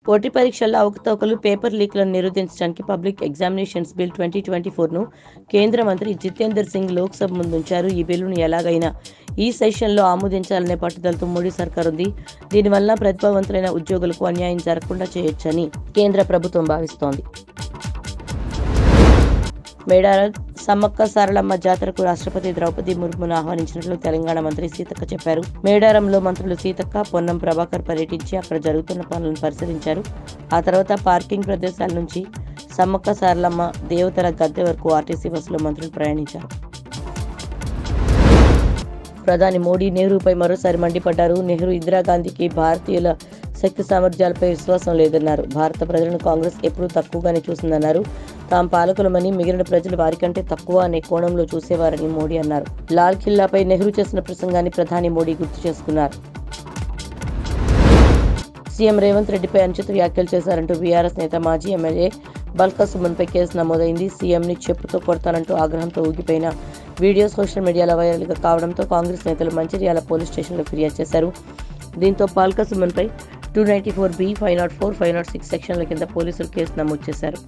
పోటీ పరీక్షల్లో అవకతవకలు పేపర్ లీక్లను నిరోధించడానికి public examinations bill twenty twenty ఫోర్ను కేంద్ర మంత్రి జితేందర్ సింగ్ లోక్సభ ముందుంచారు ఈ బిల్లును ఎలాగైనా ఈ సెషన్లో ఆమోదించాలనే పట్టుదలతో మోడీ సర్కార్ ఉంది దీనివల్ల ప్రతిభావంతులైన ఉద్యోగులకు అన్యాయం జరగకుండా చేయొచ్చని కేంద్ర ప్రభుత్వం భావిస్తోంది మేడారం సమ్మక్క సారలమ్మ జాతరకు రాష్ట్రపతి ద్రౌపది ముర్మును ఆహ్వానించినట్లు తెలంగాణ మంత్రి సీతక్క చెప్పారు మేడారంలో మంత్రులు సీతక్క పొన్నం ప్రభాకర్ పర్యటించి అక్కడ జరుగుతున్న పనులను పరిశీలించారు ఆ తర్వాత పార్కింగ్ ప్రదేశాల నుంచి సమ్మక్క సారలమ్మ దేవతల గద్దె వరకు ఆర్టీసీ బస్సులో మంత్రులు ప్రయాణించారు ప్రధాని మోడీ నెహ్రూపై మరోసారి మండిపడ్డారు నెహ్రూ ఇందిరాగాంధీకి భారతీయుల శక్తి సామర్థ్యాలపై విశ్వాసం లేదన్నారు భారత ప్రజలను కాంగ్రెస్ ఎప్పుడూ తక్కువగానే చూసిందన్నారు తాము పాలకులమని మిగిలిన ప్రజలు వారికంటే తక్కువ అనే కోణంలో చూసేవారని మోడీ అన్నారు లాల్ కిల్లాపై నెహ్రూ చేసిన ప్రసంగాన్ని ప్రధాని మోడీ గుర్తు చేసుకున్నారు సీఎం రేవంత్ రెడ్డిపై అనుచిత వ్యాఖ్యలు చేశారంటూ బీఆర్ఎస్ నేత మాజీ ఎమ్మెల్యే బల్కా సుమన్పై కేసు నమోదైంది సీఎంని చెప్పుతో కొడతానంటూ ఆగ్రహంతో ఊగిపోయిన వీడియో సోషల్ మీడియాలో వైరల్గా కావడంతో కాంగ్రెస్ నేతలు మంచిర్యాల పోలీస్ స్టేషన్లో ఫిర్యాదు చేశారు దీంతో పాల్కా సుమన్పై two ninety four B five nought four five nought six సెక్షన్ల కింద పోలీసులు కేసు నమోదు చేశారు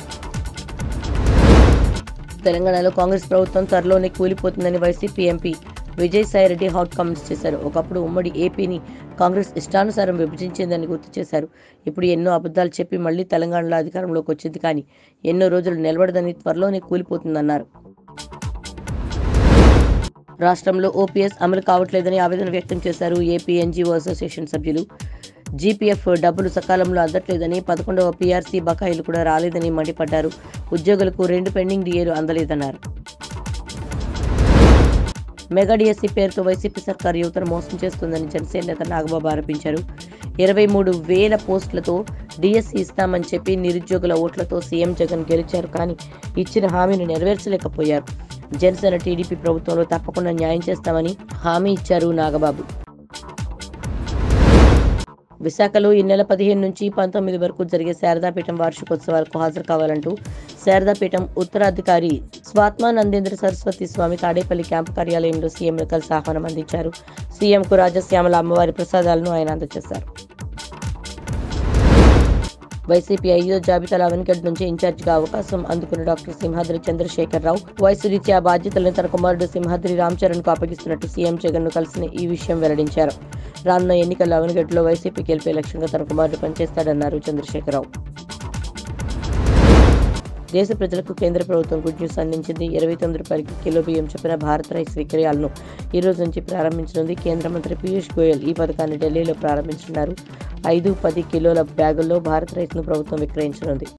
తెలంగాణలో కాంగ్రెస్ ప్రభుత్వం త్వరలోనే కూలిపోతుందని YCP MP Vijayasai Reddy hot comments చేశారు ఒకప్పుడు ఉమ్మడి ఏపీని కాంగ్రెస్ ఇష్టానుసారం విభజించిందని గుర్తు చేశారు ఇప్పుడు ఎన్నో అబద్ధాలు చెప్పి మళ్లీ తెలంగాణలో అధికారంలోకి వచ్చింది కానీ ఎన్నో రోజులు నిలబడదని త్వరలోనే కూలిపోతుందన్నారు రాష్ట్రంలో ఓపీఎస్ అమలు కావట్లేదని ఆవేదన వ్యక్తం చేశారు ఏపీ ఎన్జీఓ అసోసియేషన్ సభ్యులు జీపీఎఫ్ డబ్బులు సకాలంలో అందట్లేదని పదకొండవ పీఆర్సీ బకాయిలు కూడా రాలేదని మండిపడ్డారు ఉద్యోగులకు రెండు పెండింగ్ డిఏలు అందలేదన్నారు మెగా డిఎస్సీ పేరుతో వైసీపీ సర్కారు యువతను మోసం చేస్తుందని జనసేన నేత నాగబాబు ఆరోపించారు ఇరవై మూడు వేల పోస్టులతో డిఎస్సీ ఇస్తామని చెప్పి నిరుద్యోగుల ఓట్లతో సీఎం జగన్ గెలిచారు కానీ ఇచ్చిన హామీని నెరవేర్చలేకపోయారు జనసేన టీడీపీ ప్రభుత్వంలో తప్పకుండా న్యాయం చేస్తామని హామీ ఇచ్చారు నాగబాబు విశాఖలో ఈ నెల పదిహేను నుంచి పంతొమ్మిది వరకు జరిగే శారదాపీఠం వార్షికోత్సవాలకు హాజరు కావాలంటూ శారదాపీఠం ఉత్తరాధికారి స్వాత్మానందేంద్ర సరస్వతి స్వామి తాడేపల్లి క్యాంపు కార్యాలయంలో సీఎంను కలిసి ఆహ్వానం అందించారు సీఎంకు రాజశ్యామల అమ్మవారి ప్రసాదాలను ఆయన అందజేశారు వైసీపీ ఐదో జాబితాల అవనిగడ్ నుంచి ఇన్ఛార్జిగా అవకాశం అందుకున్న డాక్టర్ సింహాద్రి చంద్రశేఖర్ రావు వయసు రీత్యా బాధ్యతలను తన కుమారుడు సింహాద్రి రామ్ చరణ్ కు అప్పగిస్తున్నట్టు సీఎం జగన్ ను కలిసిన ఈ విషయం వెల్లడించారు రానున్న ఎన్నికల్లో అవనిగడ్లో వైసీపీ గెలిపే లక్ష్యంగా తన కుమారుడు పనిచేస్తాడన్నారు చంద్రశేఖరరావు దేశ ప్రజలకు కేంద్ర ప్రభుత్వం గుడ్ న్యూస్ అందించింది ఇరవై తొమ్మిది రూపాయలకి కిలో బియ్యం చొప్పున భారత్ రైస్ విక్రయాలను ఈ రోజు నుంచి ప్రారంభించనుంది కేంద్ర మంత్రి పీయూష్ గోయల్ ఈ పథకాన్ని ఢిల్లీలో ప్రారంభించనున్నారు ఐదు పది కిలోల బ్యాగుల్లో భారత్ రైస్ను ప్రభుత్వం విక్రయించనుంది